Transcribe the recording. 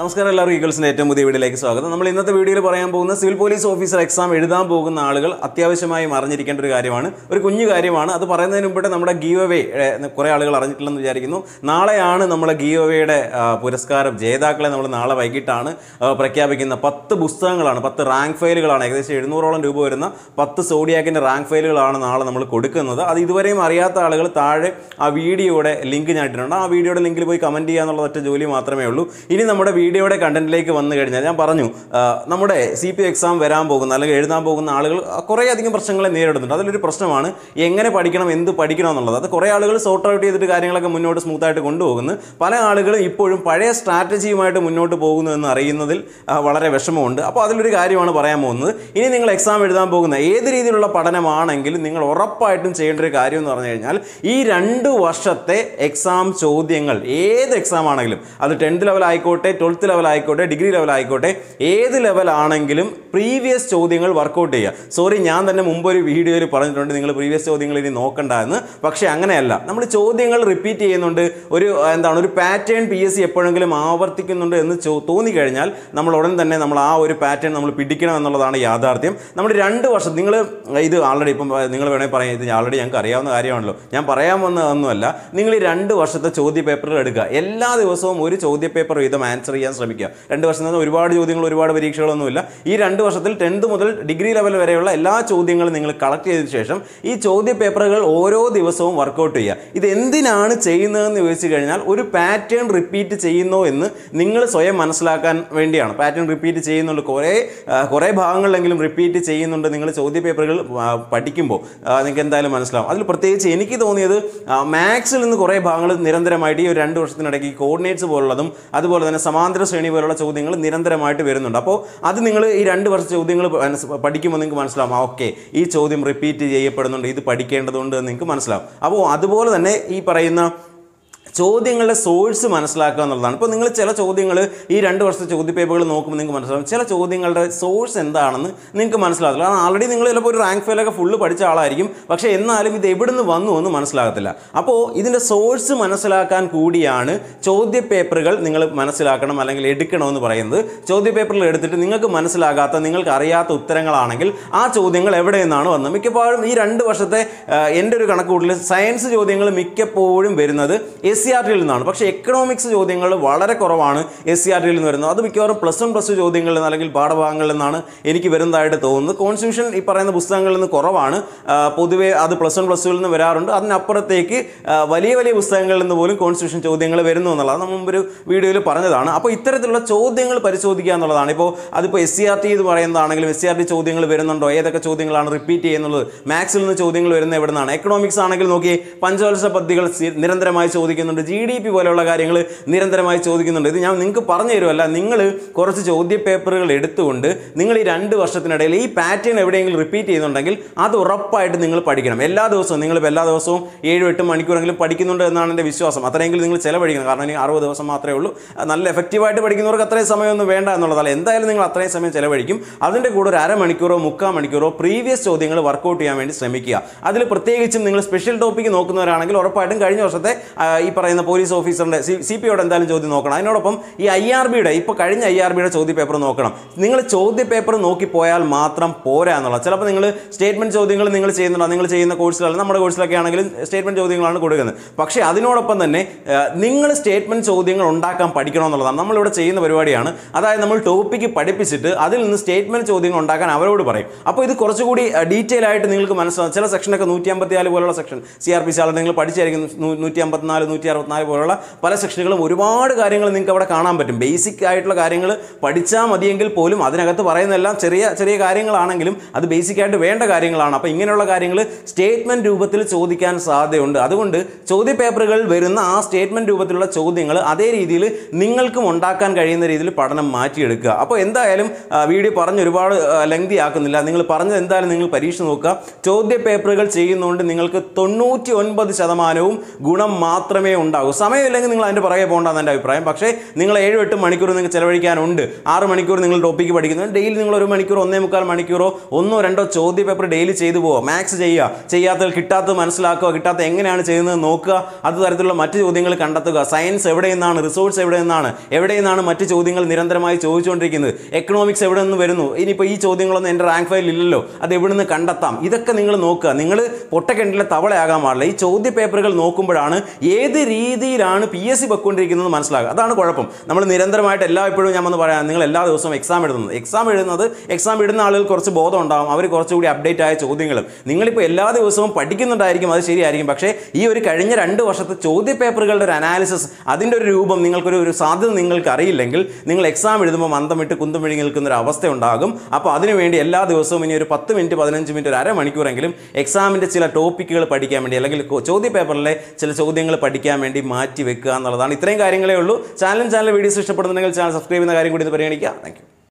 നമസ്കാരം എല്ലാവർക്കും ഈഗിൾസിൻ്റെ ഏറ്റവും പുതിയ വീഡിയോയിലേക്ക് സ്വാഗതം നമ്മൾ ഇന്നത്തെ വീഡിയോയിൽ പറയാൻ പോകുന്ന സിവിൽ പോലീസ് ഓഫീസർ എക്സാം എഴുതാൻ പോകുന്ന ആളുകൾ അത്യാവശ്യമായും അറിഞ്ഞിരിക്കേണ്ട ഒരു കാര്യമാണ് ഒരു കുഞ്ഞു കാര്യമാണ് അത് പറയുന്നതിന് മുമ്പിട്ട് നമ്മുടെ ഗീവ് അവേ കുറേ ആളുകൾ അറിഞ്ഞിട്ടില്ലെന്ന് വിചാരിക്കുന്നു നാളെയാണ് നമ്മളെ ഗീവ് അവേയുടെ പുരസ്കാരം ജേതാക്കളെ നമ്മൾ നാളെ വൈകിട്ടാണ് ആ, പ്രഖ്യാപിക്കുന്ന പത്ത് പുസ്തകങ്ങളാണ് പത്ത് റാങ്ക് ഫയലുകളാണ് ഏകദേശം എഴുന്നൂറോളം രൂപ വരുന്ന പത്ത് സോഡിയാക്കിൻ്റെ റാങ്ക് ഫയലുകളാണ് നാളെ നമ്മൾ കൊടുക്കുന്നത് അത് ഇതുവരെയും അറിയാത്ത ആളുകൾ താഴെ ആ വീഡിയോയുടെ ലിങ്ക് ഞാൻ ഇട്ടിട്ടുണ്ട് ആ വീഡിയോയുടെ ലിങ്കിൽ പോയി കമൻറ്റ് ചെയ്യുക എന്നുള്ള ഒറ്റ ജോലി മാത്രമേ ഉള്ളൂ ഇനി നമ്മുടെ വീഡിയോയുടെ കണ്ടന്റിലേക്ക് വന്നു കഴിഞ്ഞാൽ ഞാൻ പറഞ്ഞു ആ, നമ്മുടെ സി പി എക്സാം വരാൻ പോകുന്ന അല്ലെങ്കിൽ എഴുതാൻ പോകുന്ന ആളുകൾ കുറേ അധികം പ്രശ്നങ്ങളെ നേരിടുന്നുണ്ട് അതിലൊരു പ്രശ്നമാണ് എങ്ങനെ പഠിക്കണം എന്ത് പഠിക്കണം എന്നുള്ളത് അത് കുറേ ആളുകൾ സോർട്ട് ഔട്ട് ചെയ്തിട്ട് കാര്യങ്ങളൊക്കെ മുന്നോട്ട് സ്മൂത്തായിട്ട് കൊണ്ടുപോകുന്നു പല ആളുകളും ഇപ്പോഴും പഴയ സ്ട്രാറ്റജിയുമായിട്ട് മുന്നോട്ട് പോകുന്നു എന്ന് അറിയുന്നതിൽ ആ, വളരെ വിഷമമുണ്ട് അപ്പോൾ അതിലൊരു കാര്യമാണ് പറയാൻ പോകുന്നത് ഇനി നിങ്ങൾ എക്സാം എഴുതാൻ പോകുന്ന ഏത് രീതിയിലുള്ള പഠനമാണെങ്കിലും നിങ്ങൾ ഉറപ്പായിട്ടും ചെയ്യേണ്ട ഒരു കാര്യം എന്ന് പറഞ്ഞു കഴിഞ്ഞാൽ ഈ രണ്ട് വർഷത്തെ എക്സാം ചോദ്യങ്ങൾ ഏത് എക്സാം ആണെങ്കിലും അത് ടെൻത്ത് ലെവൽ ആയിക്കോട്ടെ ട്വൽത്ത് ലെവൽ ആയിക്കോട്ടെ ഡിഗ്രി ലെവൽ ആയിക്കോട്ടെ ഏത് ലെവൽ ആണെങ്കിലും പ്രീവിയസ് ചോദ്യങ്ങൾ വർക്കൗട്ട് ചെയ്യുക സോറി ഞാൻ തന്നെ മുമ്പ് ഒരു വീഡിയോയിൽ പറഞ്ഞിട്ടുണ്ട് നിങ്ങൾ പ്രീവിയസ് ചോദ്യങ്ങൾ ഇനി നോക്കണ്ട എന്ന് പക്ഷേ അങ്ങനെയല്ല നമ്മൾ ചോദ്യങ്ങൾ റിപ്പീറ്റ് ചെയ്യുന്നുണ്ട് ഒരു എന്താണ് ഒരു പാറ്റേൺ പി എസ് സി എപ്പോഴെങ്കിലും ആവർത്തിക്കുന്നുണ്ട് എന്ന് ചോ തോന്നിക്കഴിഞ്ഞാൽ നമ്മൾ ഉടൻ തന്നെ നമ്മൾ ആ ഒരു പാറ്റേൺ നമ്മൾ പിടിക്കണം എന്നുള്ളതാണ് യാഥാർത്ഥ്യം നമ്മൾ രണ്ട് വർഷം നിങ്ങൾ ഇത് ആൾറെഡി ഇപ്പം നിങ്ങൾ വേണമെങ്കിൽ പറയാം ഇത് ആൾറെഡി ഞങ്ങൾക്ക് അറിയാവുന്ന കാര്യമാണല്ലോ ഞാൻ പറയാൻ വന്നതൊന്നുമല്ല നിങ്ങൾ ഈ രണ്ട് വർഷത്തെ ചോദ്യ പേപ്പറുകൾ എടുക്കുക എല്ലാ ദിവസവും ഒരു ചോദ്യ പേപ്പർ വീതം ആൻസർ ചെയ്യാൻ ശ്രമിക്കുക രണ്ട് വർഷം നിന്ന് ഒരുപാട് ചോദ്യങ്ങൾ ഒരുപാട് പരീക്ഷകളൊന്നുമില്ല ഈ രണ്ട് വർഷത്തിൽ ടെൻത്ത് മുതൽ ഡിഗ്രി ലെവൽ വരെയുള്ള എല്ലാ ചോദ്യങ്ങളും നിങ്ങൾ കളക്ട് ചെയ്തതിനു ശേഷം ഈ ചോദ്യ പേപ്പറുകൾ ഓരോ ദിവസവും വർക്കൗട്ട് ചെയ്യുക ഇത് എന്തിനാണ് ചെയ്യുന്നതെന്ന് ചോദിച്ചു കഴിഞ്ഞാൽ ഒരു പാറ്റേൺ റിപ്പീറ്റ് ചെയ്യുന്നോ എന്ന് നിങ്ങൾ സ്വയം മനസ്സിലാക്കാൻ വേണ്ടിയാണ് പാറ്റേൺ റിപ്പീറ്റ് ചെയ്യുന്നുണ്ട് കുറേ ആ, കുറേ ഭാഗങ്ങളിലെങ്കിലും റിപ്പീറ്റ് ചെയ്യുന്നുണ്ട് നിങ്ങൾ ചോദ്യ പേപ്പറുകൾ ആ, പഠിക്കുമ്പോൾ ആ, നിങ്ങൾക്ക് എന്തായാലും മനസ്സിലാവും അതിൽ പ്രത്യേകിച്ച് എനിക്ക് തോന്നിയത് മാത്സിൽ നിന്ന് കുറേ ഭാഗങ്ങൾ നിരന്തരമായിട്ട് ഈ ഒരു രണ്ട് വർഷത്തിനിടയ്ക്ക് ഈ കോർഡിനേറ്റ്സ് പോലുള്ളതും അതുപോലെ തന്നെ സമാന്തര ശ്രേണി പോലുള്ള ചോദ്യങ്ങൾ നിരന്തരമായിട്ട് വരുന്നുണ്ട് അപ്പോൾ അത് നിങ്ങൾ ഈ രണ്ട് വർഷ ചോദ്യങ്ങൾ മനസ്സ് പഠിക്കുമ്പോൾ നിങ്ങൾക്ക് മനസ്സിലാവും ആ ഓക്കെ ഈ ചോദ്യം റിപ്പീറ്റ് ചെയ്യപ്പെടുന്നുണ്ട് ഇത് പഠിക്കേണ്ടതുണ്ട് എന്ന് നിങ്ങൾക്ക് മനസ്സിലാവും അപ്പോൾ അതുപോലെ തന്നെ ഈ പറയുന്ന ചോദ്യങ്ങളുടെ സോഴ്സ് മനസ്സിലാക്കുക എന്നുള്ളതാണ് ഇപ്പോൾ നിങ്ങൾ ചില ചോദ്യങ്ങൾ ഈ രണ്ട് വർഷത്തെ ചോദ്യപേപ്പറുകൾ നോക്കുമ്പോൾ നിങ്ങൾക്ക് മനസ്സിലാവും ചില ചോദ്യങ്ങളുടെ സോഴ്സ് എന്താണെന്ന് നിങ്ങൾക്ക് മനസ്സിലാകത്തില്ല കാരണം ആൾറെഡി നിങ്ങൾ ചിലപ്പോൾ ഒരു റാങ്ക് ഫെയിലൊക്കെ ഫുള്ള് പഠിച്ച ആളായിരിക്കും പക്ഷേ എന്നാലും ഇത് എവിടുന്ന് വന്നു എന്ന് മനസ്സിലാകത്തില്ല അപ്പോൾ ഇതിൻ്റെ സോഴ്സ് മനസ്സിലാക്കാൻ കൂടിയാണ് ചോദ്യപേപ്പറുകൾ നിങ്ങൾ മനസ്സിലാക്കണം അല്ലെങ്കിൽ എടുക്കണമെന്ന് പറയുന്നത് ചോദ്യപേപ്പറിൽ എടുത്തിട്ട് നിങ്ങൾക്ക് മനസ്സിലാകാത്ത നിങ്ങൾക്ക് അറിയാത്ത ഉത്തരങ്ങളാണെങ്കിൽ ആ ചോദ്യങ്ങൾ എവിടെ നിന്നാണ് വന്നത് മിക്കപ്പോഴും ഈ രണ്ട് വർഷത്തെ ആ, എൻ്റെ ഒരു കണക്കുകൂട്ടൽ സയൻസ് ചോദ്യങ്ങൾ മിക്കപ്പോഴും വരുന്നത് എസ് സി ആർ ടിയിൽ നിന്നാണ് പക്ഷേ എക്കണോമിക്സ് ചോദ്യങ്ങൾ വളരെ കുറവാണ് എസ് സി ആർ ടിയിൽ നിന്ന് വരുന്നത് അത് മിക്കവാറും പ്ലസ് വൺ പ്ലസ് ടു ചോദ്യങ്ങളിൽ നിന്ന് അല്ലെങ്കിൽ പാഠഭാഗങ്ങളിൽ നിന്നാണ് എനിക്ക് വരുന്നതായിട്ട് തോന്നുന്നത് കോൺസ്റ്റിറ്റ്യൂഷൻ ഈ പറയുന്ന പുസ്തകങ്ങളിൽ നിന്ന് കുറവാണ് ആ, പൊതുവേ അത് പ്ലസ് വൺ പ്ലസ് ടുവിൽ നിന്ന് വരാറുണ്ട് അതിനപ്പുറത്തേക്ക് ആ, വലിയ വലിയ പുസ്തകങ്ങളിൽ നിന്ന് പോലും കോൺസ്റ്റിറ്റ്യൂഷൻ ചോദ്യങ്ങൾ വരുന്നു എന്നുള്ളത് നമ്മൾ മുമ്പൊരു വീഡിയോയിൽ പറഞ്ഞതാണ് അപ്പോൾ ഇത്തരത്തിലുള്ള ചോദ്യങ്ങൾ പരിശോധിക്കുക എന്നുള്ളതാണ് ഇപ്പോൾ അതിപ്പോൾ എസ് സി ആർ ടി എന്ന് പറയുന്നതാണെങ്കിലും എസ് സി ആർ ടി ചോദ്യങ്ങൾ വരുന്നുണ്ടോ ഏതൊക്കെ ചോദ്യങ്ങളാണ് റിപ്പീറ്റ് ചെയ്യുന്നത് മാത്സിൽ നിന്ന് ചോദ്യങ്ങൾ വരുന്നത് എവിടെ നിന്നാണ് എക്കണോമിക്സ് ആണെങ്കിൽ നോക്കി പഞ്ചവത്സര പദ്ധതികൾ സി- നിരന്തരമായി ചോദിക്കുന്നുണ്ട് ജി ഡി പി പോലെയുള്ള കാര്യങ്ങൾ നിരന്തരമായി ചോദിക്കുന്നുണ്ട് ഇത് ഞാൻ നിങ്ങൾക്ക് പറഞ്ഞു തരുമല്ല നിങ്ങൾ കുറച്ച് ചോദ്യ പേപ്പറുകൾ എടുത്തുകൊണ്ട് നിങ്ങൾ ഈ രണ്ട് വർഷത്തിനിടയിൽ ഈ പാറ്റേൺ എവിടെയെങ്കിലും റിപ്പീറ്റ് ചെയ്യുന്നുണ്ടെങ്കിൽ അത് ഉറപ്പായിട്ട് നിങ്ങൾ പഠിക്കണം എല്ലാ ദിവസവും നിങ്ങൾ ഇപ്പോൾ എല്ലാ ദിവസവും ഏഴും എട്ടും മണിക്കൂറെങ്കിലും പഠിക്കുന്നുണ്ട് എന്നാണ് എൻ്റെ വിശ്വാസം അത്രയെങ്കിലും നിങ്ങൾ ചിലവഴിക്കണം കാരണം ഇനി അറുപത് ദിവസം മാത്രമേ ഉള്ളൂ അത് നല്ല എഫക്റ്റീവായിട്ട് പഠിക്കുന്നവർക്ക് അത്രയും സമയമൊന്നും വേണ്ട എന്നുള്ളതല്ല എന്തായാലും നിങ്ങൾ അത്രയും സമയം ചിലവഴിക്കും അതിൻ്റെ കൂടെ ഒരു അരമണിക്കൂറോ മുക്കാൽ മണിക്കൂറോ പ്രീവിയസ് ചോദ്യങ്ങൾ വർക്കൗട്ട് ചെയ്യാൻ വേണ്ടി ശ്രമിക്കുക അതിൽ പ്രത്യേകിച്ചും നിങ്ങൾ സ്പെഷ്യൽ ടോപ്പിക്ക് നോക്കുന്നവരാണെങ്കിൽ ഉറപ്പായിട്ടും കഴിഞ്ഞ വർഷത്തെ ആ, ഈ പറയുന്ന പോലീസ് ഓഫീസറിൻ്റെ സി സി പി യോട് എന്തായാലും ചോദ്യം നോക്കണം അതിനോടൊപ്പം ഈ ഐ ആർ ബിയുടെ ഇപ്പോൾ കഴിഞ്ഞ ഐ ആർ ബിയുടെ ചോദ്യ പേപ്പർ നോക്കണം നിങ്ങൾ ചോദ്യ പേപ്പർ നോക്കി പോയാൽ മാത്രം പോരാ എന്നുള്ളത് ചിലപ്പോൾ നിങ്ങൾ സ്റ്റേറ്റ്മെൻറ്റ് ചോദ്യങ്ങൾ നിങ്ങൾ ചെയ്യുന്നുണ്ടോ നിങ്ങൾ ചെയ്യുന്ന കോഴ്സുകൾ നമ്മുടെ കോഴ്സിലൊക്കെ ആണെങ്കിലും സ്റ്റേറ്റ്മെൻറ്റ് ചോദ്യങ്ങളാണ് കൊടുക്കുന്നത് പക്ഷേ അതിനോടൊപ്പം തന്നെ നിങ്ങൾ സ്റ്റേറ്റ്മെൻറ്റ് ചോദ്യങ്ങൾ ഉണ്ടാക്കാൻ പഠിക്കണം എന്നുള്ളതാണ് നമ്മളിവിടെ ചെയ്യുന്ന പരിപാടിയാണ് അതായത് നമ്മൾ ടോപ്പിക്ക് പഠിപ്പിച്ചിട്ട് അതിൽ നിന്ന് സ്റ്റേറ്റ്മെൻറ്റ് ചോദ്യങ്ങൾ ഉണ്ടാക്കാൻ അവരോട് പറയും അപ്പോൾ ഇത് കുറച്ചുകൂടി ഡീറ്റെയിൽ ആയിട്ട് നിങ്ങൾക്ക് മനസ്സിലാവും ചില സെക്ഷനൊക്കെ നൂറ്റി അമ്പത്തിനാല് പോലുള്ള സെക്ഷൻ സി ആർ പി സാറിൽ നിങ്ങൾ പഠിച്ചായിരിക്കും നൂ- നൂറ്റി അമ്പത്തിനാല് നൂറ്റി അറുപത്തിനാല് പോലുള്ള പല സെക്ഷനുകളും ഒരുപാട് കാര്യങ്ങൾ നിങ്ങൾക്ക് അവിടെ കാണാൻ പറ്റും ബേസിക് ആയിട്ടുള്ള കാര്യങ്ങൾ പഠിച്ചാൽ മതിയെങ്കിൽ പോലും അതിനകത്ത് പറയുന്നതെല്ലാം ചെറിയ ചെറിയ കാര്യങ്ങളാണെങ്കിലും അത് ബേസിക് ആയിട്ട് വേണ്ട കാര്യങ്ങളാണ് അപ്പോൾ ഇങ്ങനെയുള്ള കാര്യങ്ങൾ സ്റ്റേറ്റ്മെൻറ്റ് രൂപത്തിൽ ചോദിക്കാൻ സാധ്യതയുണ്ട് അതുകൊണ്ട് ചോദ്യ പേപ്പറുകളിൽ വരുന്ന ആ സ്റ്റേറ്റ്മെൻറ്റ് രൂപത്തിലുള്ള ചോദ്യങ്ങൾ അതേ രീതിയിൽ നിങ്ങൾക്കും ഉണ്ടാക്കാൻ കഴിയുന്ന രീതിയിൽ പഠനം മാറ്റിയെടുക്കുക അപ്പോൾ എന്തായാലും ആ, വീഡിയോ പറഞ്ഞ് ഒരുപാട് ലെങ്തി ആക്കുന്നില്ല നിങ്ങൾ പറഞ്ഞത് എന്തായാലും നിങ്ങൾ പരീക്ഷ നോക്കുക ചോദ്യ പേപ്പറുകൾ ചെയ്യുന്നതുകൊണ്ട് നിങ്ങൾക്ക് തൊണ്ണൂറ്റി ഒൻപത് ശതമാനവും ഗുണം മാത്രമേ ഉണ്ടാകും സമയമില്ലെങ്കിൽ നിങ്ങൾ അതിൻ്റെ പുറകെ പോകണ്ടെന്ന് എൻ്റെ അഭിപ്രായം പക്ഷേ നിങ്ങൾ ഏഴ് എട്ട് മണിക്കൂർ നിങ്ങൾക്ക് ചിലവഴിക്കാനുണ്ട് ആറ് മണിക്കൂർ നിങ്ങൾ ടോപ്പിക്ക് പഠിക്കുന്നത് ഡെയിലി നിങ്ങൾ ഒരു മണിക്കൂർ ഒന്നേ മുക്കാൽ മണിക്കൂറോ ഒന്നോ രണ്ടോ ചോദ്യ പേപ്പർ ഡെയിലി ചെയ്തു പോവുക മാത്സ് ചെയ്യുക ചെയ്യാത്തത് കിട്ടാത്തത് മനസ്സിലാക്കുക കിട്ടാത്ത എങ്ങനെയാണ് ചെയ്യുന്നത് നോക്കുക അത് തരത്തിലുള്ള മറ്റ് ചോദ്യങ്ങൾ കണ്ടെത്തുക സയൻസ് എവിടെ നിന്നാണ് റിസോഴ്സ് എവിടെ നിന്നാണ് എവിടെ നിന്നാണ് മറ്റ് ചോദ്യങ്ങൾ നിരന്തരമായി ചോദിച്ചുകൊണ്ടിരിക്കുന്നത് എക്കണോമിക്സ് എവിടെ നിന്ന് വരുന്നു ഇനിയിപ്പോൾ ഈ ചോദ്യങ്ങളൊന്നും എൻ്റെ റാങ്ക് ഫയലിൽ ഇല്ലല്ലോ അത് എവിടെ നിന്ന് കണ്ടെത്താം ഇതൊക്കെ നിങ്ങൾ നോക്കുക നിങ്ങൾ പൊട്ടക്കിണറ്റിലെ തവളയാകാൻ പാടില്ല ഈ ചോദ്യ പേപ്പറുകൾ നോക്കുമ്പോഴാണ് ഏത് രീതിയിലാണ് പി എസ് സി പൊയ്ക്കൊണ്ടിരിക്കുന്നത് മനസ്സിലാക്കുക അതാണ് കുഴപ്പം നമ്മൾ നിരന്തരമായിട്ട് എല്ലാ എപ്പോഴും ഞാൻ വന്ന് പറയാം നിങ്ങൾ എല്ലാ ദിവസവും എക്സാം എഴുതുന്നത് എക്സാം എഴുതുന്നത് എക്സാം ഇടുന്ന ആളുകൾ കുറച്ച് ബോധം ഉണ്ടാകും അവർ കുറച്ചുകൂടി അപ്ഡേറ്റ് ആയ ചോദ്യങ്ങളും നിങ്ങളിപ്പോൾ എല്ലാ ദിവസവും പഠിക്കുന്നുണ്ടായിരിക്കും അത് ശരിയായിരിക്കും പക്ഷേ ഈ ഒരു കഴിഞ്ഞ രണ്ട് വർഷത്തെ ചോദ്യ പേപ്പറുകളുടെ ഒരു അനാലിസിസ് അതിൻ്റെ ഒരു രൂപം നിങ്ങൾക്കൊരു ഒരു സാധ്യത നിങ്ങൾക്ക് അറിയില്ലെങ്കിൽ നിങ്ങൾ എക്സാം എഴുതുമ്പോൾ മന്ദം വിട്ട് കുന്തം വിഴുങ്ങി നിൽക്കുന്ന ഒരു അവസ്ഥ ഉണ്ടാകും അപ്പോൾ അതിനുവേണ്ടി എല്ലാ ദിവസവും ഇനി ഒരു പത്ത് മിനിറ്റ് പതിനഞ്ച് മിനിറ്റ് ഒരു അരമണിക്കൂറെങ്കിലും എക്സാമിൻ്റെ ചില ടോപ്പിക്കുകൾ പഠിക്കാൻ വേണ്ടി അല്ലെങ്കിൽ കൊ- ചോദ്യ പേപ്പറിലെ ചില ചോദ്യങ്ങൾ പഠിക്കാൻ വേണ്ടി മാറ്റി വെക്കുക എന്നുള്ളതാണ് ഇത്രയും കാര്യങ്ങളേ ഉള്ളൂ ചാനലും ചാനൽ വീഡിയോസ് ഇഷ്ടപ്പെടുന്നുണ്ടെങ്കിൽ ചാനൽ സബ്സ്ക്രൈബ് ചെയ്യുന്ന കാര്യം കൂടി ഇത് പരിഗണിക്കുക താങ്ക്